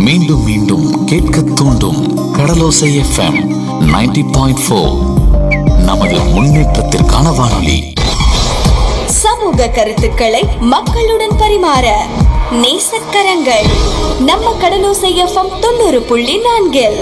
மீண்டும் மீண்டும் கேட்க தூண்டும் கடலோசை எஃப்எம் 90.4 பாயிண்ட் ஃபோர் நமது முன்னேற்றத்திற்கான வானொலி சமூக கருத்துக்களை மக்களுடன் பரிமாற நேசக்கரங்கள் நம்ம கடலோசை எஃப்எம் தொண்ணூறு புள்ளி நான்கில்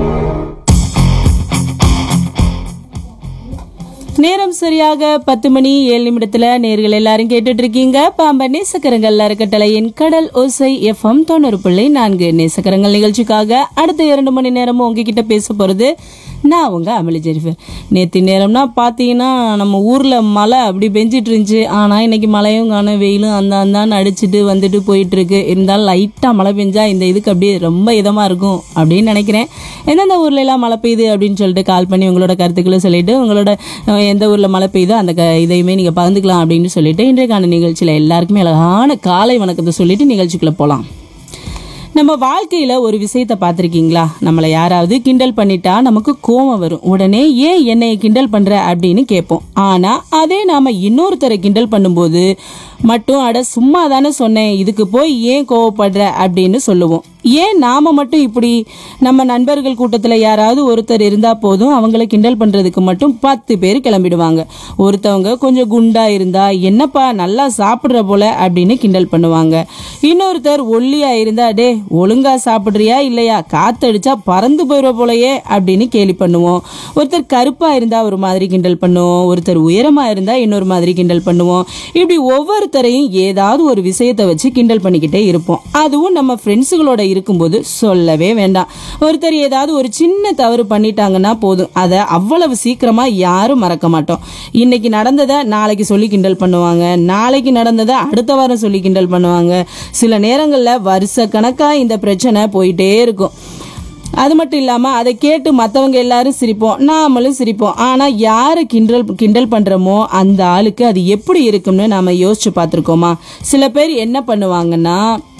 நேரம் சரியாக பத்து மணி ஏழு நிமிடத்துல நேர்கள் எல்லாரும் கேட்டுட்டு இருக்கீங்க பாம்ப நேசக்கரங்கள் அறக்கட்டளையின் கடல் ஓசை எஃப்எம் தொண்ணூறு புள்ளி நான்கு நேசக்கரங்கள் நிகழ்ச்சிக்காக அடுத்த இரண்டு மணி நேரமும் உங்ககிட்ட பேச போறது நான் உங்க அமளி ஜெரிஃபர் நேற்று நேரம்னா பார்த்தீங்கன்னா நம்ம ஊர்ல மழை அப்படி பெஞ்சிட்டு இருந்துச்சு ஆனா இன்னைக்கு மழையும் காணும் வெயிலும் அந்த அந்தான்னு அடிச்சுட்டு வந்துட்டு போயிட்டு இருக்கு இருந்தாலும் லைட்டா மழை பெஞ்சா இந்த இதுக்கு அப்படியே ரொம்ப இதமா இருக்கும் அப்படின்னு நினைக்கிறேன் எந்தெந்த ஊர்ல எல்லாம் மழை பெய்யுது அப்படின்னு சொல்லிட்டு கால் பண்ணி உங்களோட கருத்துக்களை சொல்லிட்டு உங்களோட அஹ், எந்த ஊர்ல மழை பெய்யுதோ அந்த க- இதையுமே நீங்க பகிர்ந்துக்கலாம் அப்படின்னு சொல்லிட்டு இன்றைக்கான நிகழ்ச்சியில எல்லாருக்குமே அழகான காலை வணக்கத்தை சொல்லிட்டு நிகழ்ச்சிக்குள்ள போலாம் நம்ம வாழ்க்கையில ஒரு விஷயத்த பார்த்திருக்கீங்களா நம்மளை யாராவது கிண்டல் பண்ணிட்டா நமக்கு கோவம் வரும் உடனே ஏன் என்னைய கிண்டல் பண்ற அப்படின்னு கேட்போம் ஆனா அதே நாம இன்னொருத்தரை கிண்டல் பண்ணும்போது மட்டும் அட சும்மா தானே சொன்னேன் இதுக்கு போய் ஏன் கோவப்படுற அப்படின்னு சொல்லுவோம் ஏன் நாம மட்டும் இப்படி நம்ம நண்பர்கள் கூட்டத்துல யாராவது ஒருத்தர் இருந்தா போதும் அவங்கள கிண்டல் பண்றதுக்கு மட்டும் பத்து பேர் கிளம்பிடுவாங்க ஒருத்தவங்க கொஞ்சம் குண்டா இருந்தா என்னப்பா நல்லா சாப்பிடுற போல அப்படின்னு கிண்டல் பண்ணுவாங்க இன்னொருத்தர் ஒல்லியா இருந்தா டே ஒழுங்கா சாப்பிடுறியா இல்லையா காத்தடிச்சா பறந்து போயிடுற போலயே அப்படின்னு கேலி பண்ணுவோம் ஒருத்தர் கருப்பா இருந்தா ஒரு மாதிரி கிண்டல் பண்ணுவோம் ஒருத்தர் உயரமா இருந்தா இன்னொரு மாதிரி கிண்டல் பண்ணுவோம் இப்படி ஒவ்வொருத்தரையும் ஏதாவது ஒரு விஷயத்தை வச்சு கிண்டல் பண்ணிக்கிட்டே இருப்போம் அதுவும் நம்ம ஃப்ரெண்ட்ஸுகளோட இருக்கும்போது சொல்லவே வேண்டாம் ஒருத்தர் ஏதாவது ஒரு சின்ன தவறு பண்ணிட்டாங்கன்னா போதும் அதை அவ்வளவு சீக்கிரமா யாரும் மறக்க மாட்டோம் இன்னைக்கு நடந்ததை நாளைக்கு சொல்லி கிண்டல் பண்ணுவாங்க நாளைக்கு நடந்ததை அடுத்த வாரம் சொல்லி கிண்டல் பண்ணுவாங்க சில நேரங்களில் வருஷ கணக்கா இந்த பிரச்சனை போயிட்டே இருக்கும் அது மட்டும் இல்லாம அதை கேட்டு மத்தவங்க எல்லாரும் சிரிப்போம் நாமளும் சிரிப்போம் ஆனா யாரை கிண்டல் கிண்டல் பண்றோமோ அந்த ஆளுக்கு அது எப்படி இருக்கும்னு நாம யோசிச்சு பார்த்திருக்கோமா சில பேர் என்ன பண்ணுவாங்கன்னா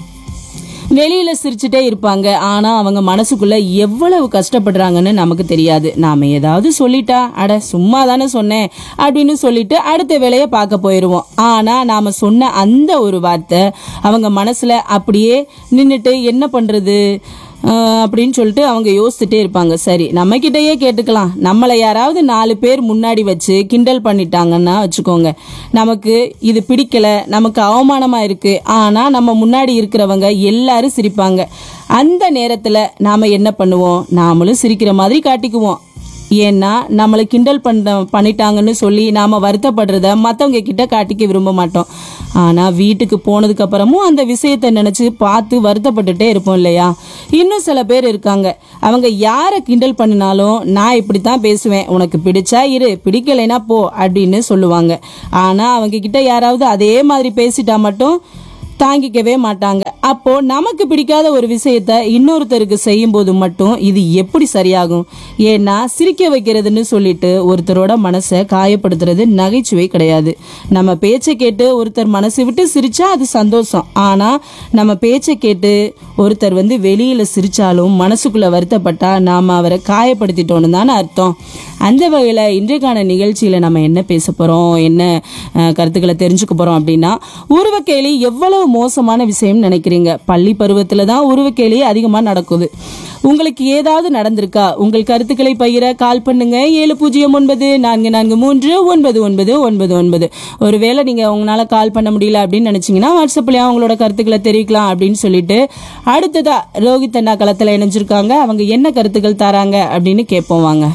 வெளியில சிரிச்சுட்டே இருப்பாங்க ஆனா அவங்க மனசுக்குள்ள எவ்வளவு கஷ்டப்படுறாங்கன்னு நமக்கு தெரியாது நாம ஏதாவது சொல்லிட்டா அட சும்மா தானே சொன்னேன் அப்படின்னு சொல்லிட்டு அடுத்த வேலையை பார்க்க போயிடுவோம் ஆனா நாம சொன்ன அந்த ஒரு வார்த்தை அவங்க மனசுல அப்படியே நின்றுட்டு என்ன பண்றது ஆஹ் அப்படின்னு சொல்லிட்டு அவங்க யோசிச்சுட்டே இருப்பாங்க சரி நம்ம கிட்டயே கேட்டுக்கலாம் நம்மளை யாராவது நாலு பேர் முன்னாடி வச்சு கிண்டல் பண்ணிட்டாங்கன்னா வச்சுக்கோங்க நமக்கு இது பிடிக்கல நமக்கு அவமானமா இருக்கு ஆனா நம்ம முன்னாடி இருக்கிறவங்க எல்லாரும் சிரிப்பாங்க அந்த நேரத்துல நாம என்ன பண்ணுவோம் நாமளும் சிரிக்கிற மாதிரி காட்டிக்குவோம் ஏன்னா நம்மளை கிண்டல் பண்ண பண்ணிட்டாங்கன்னு சொல்லி நாம வருத்தப்படுறத மற்றவங்க கிட்ட காட்டிக்க விரும்ப மாட்டோம் ஆனா வீட்டுக்கு போனதுக்கு அப்புறமும் அந்த விஷயத்தை நினைச்சு பார்த்து வருத்தப்பட்டுட்டே இருப்போம் இல்லையா இன்னும் சில பேர் இருக்காங்க அவங்க யாரை கிண்டல் பண்ணினாலும் நான் இப்படித்தான் பேசுவேன் உனக்கு பிடிச்சா இரு பிடிக்கலைன்னா போ அப்படின்னு சொல்லுவாங்க ஆனா அவங்க கிட்ட யாராவது அதே மாதிரி பேசிட்டா மட்டும் தாங்கிக்கவே மாட்டாங்க அப்போ நமக்கு பிடிக்காத ஒரு விஷயத்த இன்னொருத்தருக்கு செய்யும் போது மட்டும் இது எப்படி சரியாகும் ஏன்னா சிரிக்க வைக்கிறதுன்னு சொல்லிட்டு ஒருத்தரோட மனசை காயப்படுத்துறது நகைச்சுவை கிடையாது நம்ம பேச்சை கேட்டு ஒருத்தர் மனசு விட்டு சிரிச்சா அது சந்தோஷம் ஆனா நம்ம பேச்சை கேட்டு ஒருத்தர் வந்து வெளியில சிரிச்சாலும் மனசுக்குள்ள வருத்தப்பட்டா நாம அவரை காயப்படுத்திட்டோம்னு தானே அர்த்தம் அந்த வகையில இன்றைக்கான நிகழ்ச்சியில நம்ம என்ன பேச போறோம் என்ன அஹ், கருத்துக்களை தெரிஞ்சுக்க போறோம் அப்படின்னா உருவக்கேலி எவ்வளவு மோசமான விஷயம் நினைக்கிறீங்க பள்ளி பருவத்துல தான் உருவக்கேலி அதிகமா நடக்குது உங்களுக்கு ஏதாவது நடந்திருக்கா உங்கள் கருத்துக்களை பகிர கால் பண்ணுங்க ஏழு பூஜ்ஜியம் ஒன்பது நான்கு நான்கு மூன்று ஒன்பது ஒன்பது ஒன்பது ஒன்பது ஒருவேளை நீங்க உங்களால கால் பண்ண முடியல அப்படின்னு நினைச்சீங்கன்னா வாட்ஸ்அப்லயா உங்களோட கருத்துக்களை தெரிவிக்கலாம் அப்படின்னு சொல்லிட்டு அடுத்ததா ரோஹித் அண்ணா களத்துல இணைஞ்சிருக்காங்க அவங்க என்ன கருத்துக்கள் தராங்க அப்படின்னு கேட்போம் வாங்க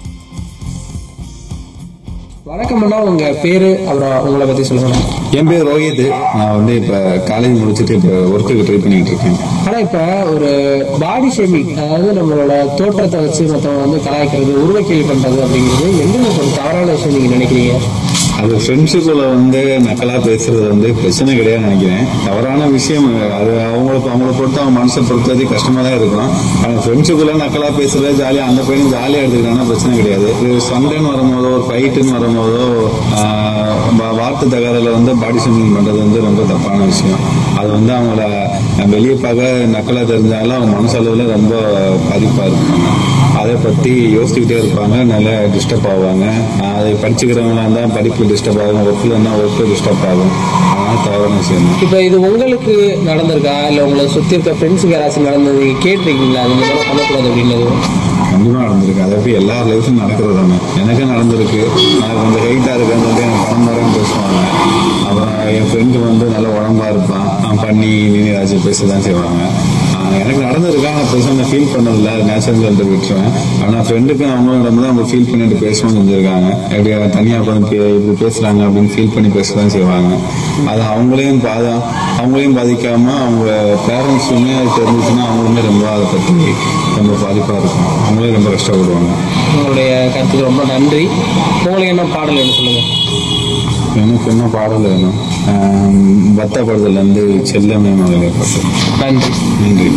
வணக்கம் அண்ணா உங்க பேரு அப்புறம் உங்களை பத்தி சொல்லுங்க என் பேர் ரோஹித் நான் வந்து இப்போ காலேஜ் முடிச்சுட்டு இப்போ ஒர்க்குக்கு ட்ரை பண்ணிட்டு இருக்கேன் ஆனா இப்ப ஒரு பாடி ஷேமிங் அதாவது நம்மளோட தோற்றத்தை வச்சு மத்தவங்க வந்து கலாய்க்கிறது உருவக்கேலி பண்றது அப்படிங்கிறது எந்த அளவுக்கு ஒரு தவறான விஷயம் நீங்க நினைக்கிறீங்க அது ஃப்ரெண்ட்ஸுக்குள்ள வந்து நக்கலாக பேசுறது வந்து பிரச்சனை கிடையாது நினைக்கிறேன் தவறான விஷயம் அது அவங்களுக்கு அவங்கள பொறுத்து அவங்க மனசை பொறுத்தது கஷ்டமா தான் இருக்கும் ஆனால் ஃப்ரெண்ட்ஸுக்குள்ள நக்கலாக பேசுறது ஜாலியாக அந்த பையன் ஜாலியாக எடுத்துக்கிட்டாங்கன்னா பிரச்சனை கிடையாது இது சண்டைன்னு வரும்போதோ ஒரு ஃபைட்டுன்னு வரும்போதோ ஆஹ், வா- வார்த்தை தகராறுல வந்து பாடி ஷேமிங் பண்றது வந்து ரொம்ப தப்பான விஷயம் அது வந்து அவங்கள வெளியே பார்க்க நக்கலாக தெரிஞ்சாலும் அவங்க மனசளவில் ரொம்ப பாதிப்பாக இருக்கும் அதை பத்தி யோசிச்சுக்கிட்டே இருப்பாங்க நல்லா டிஸ்டர்ப் ஆவாங்க அதை படிச்சுக்கிறவங்களா இருந்தா படிப்பு டிஸ்டர்ப் ஆகும் ஒர்க்கில் இருந்தால் ஒர்க்கு டிஸ்டர்ப் ஆகும் அதனால தவறான விஷயம் தான் இப்போ இது உங்களுக்கு நடந்திருக்கா இல்லை உங்களை சுற்றி இருக்க ஃப்ரெண்ட்ஸுக்கு யாராச்சும் நடந்தது கேட்டிருக்கீங்களா அது மாதிரி பண்ணக்கூடாது அப்படின்னது கண்டிப்பா நடந்திருக்கு அதை போய் எல்லா லைஃப்லையும் நடக்கிறது தானே எனக்கும் நடந்திருக்கு நான் கொஞ்சம் ஹைட்டா இருக்கேன்னு சொல்லிட்டு எனக்கு பணம் தரேன்னு பேசுவாங்க அப்புறம் என் ஃப்ரெண்டு வந்து நல்ல உடம்பா இருப்பான் அவன் பண்ணி நீராஜ் பேச தான் செய்வாங்க ஆஹ் எனக்கு நடந்திருக்கு ஆனால் பெருசாக நான் ஃபீல் பண்ணதில்ல நேச்சுரல் சொல்லிட்டு விட்டுருவேன் ஆனால் ஃப்ரெண்டுக்கு அவங்களும் நடந்து அவங்க ஃபீல் பண்ணிட்டு பேசவும் செஞ்சிருக்காங்க எப்படி தனியாக உட்காந்து இப்படி பேசுறாங்க அப்படின்னு ஃபீல் பண்ணி பேச தான் செய்வாங்க அது அவங்களையும் பாதா அவங்களையும் பாதிக்காம அவங்க பேரண்ட்ஸுமே அது தெரிஞ்சுச்சுன்னா அவங்களுமே ரொம்ப அதை பற்றி ரொம்ப பாதிப்பாக இருக்கும் அவங்களே ரொம்ப கஷ்டப்படுவாங்க உங்களுடைய கருத்துக்கு ரொம்ப நன்றி உங்களுக்கு என்ன பாடல் வேணும் சொல்லுங்க எனக்கு என்ன பாடல் வேணும் ஆஹ் பத்த படத்துலேருந்து செல்லமே மகளே பாட்டு நன்றி நன்றி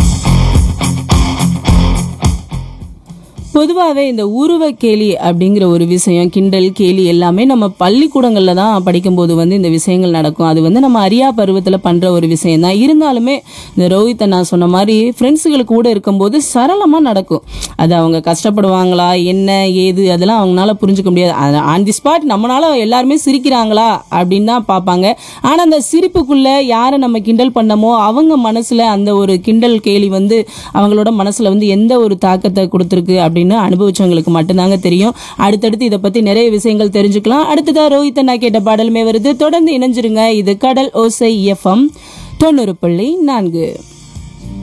பொதுவாகவே இந்த உருவ கேலி அப்படிங்கிற ஒரு விஷயம் கிண்டல் கேலி எல்லாமே நம்ம பள்ளிக்கூடங்களில் தான் படிக்கும்போது வந்து இந்த விஷயங்கள் நடக்கும் அது வந்து நம்ம அரியா பருவத்தில் பண்ணுற ஒரு விஷயம் தான் இருந்தாலுமே இந்த ரோஹித்தை நான் சொன்ன மாதிரி ஃப்ரெண்ட்ஸுகளுக்கு கூட இருக்கும்போது சரளமாக நடக்கும் அது அவங்க கஷ்டப்படுவாங்களா என்ன ஏது அதெல்லாம் அவங்களால புரிஞ்சுக்க முடியாது ஆன் தி ஸ்பாட் நம்மளால எல்லாருமே சிரிக்கிறாங்களா அப்படின்னு தான் பார்ப்பாங்க ஆனால் அந்த சிரிப்புக்குள்ளே யாரை நம்ம கிண்டல் பண்ணமோ அவங்க மனசில் அந்த ஒரு கிண்டல் கேலி வந்து அவங்களோட மனசில் வந்து எந்த ஒரு தாக்கத்தை கொடுத்துருக்கு அப்படின்னு அனுபவிச்சவங்களுக்கு மட்டும்தாங்க தெரியும் அடுத்தடுத்து இதை பற்றி நிறைய விஷயங்கள் தெரிஞ்சுக்கலாம் அடுத்ததாக ரோஹித் அண்ணா கேட்ட பாடலுமே வருது தொடர்ந்து இணைஞ்சிருங்க இது கடல் ஓசை எஃப்எம் தொண்ணூறு புள்ளி நான்கு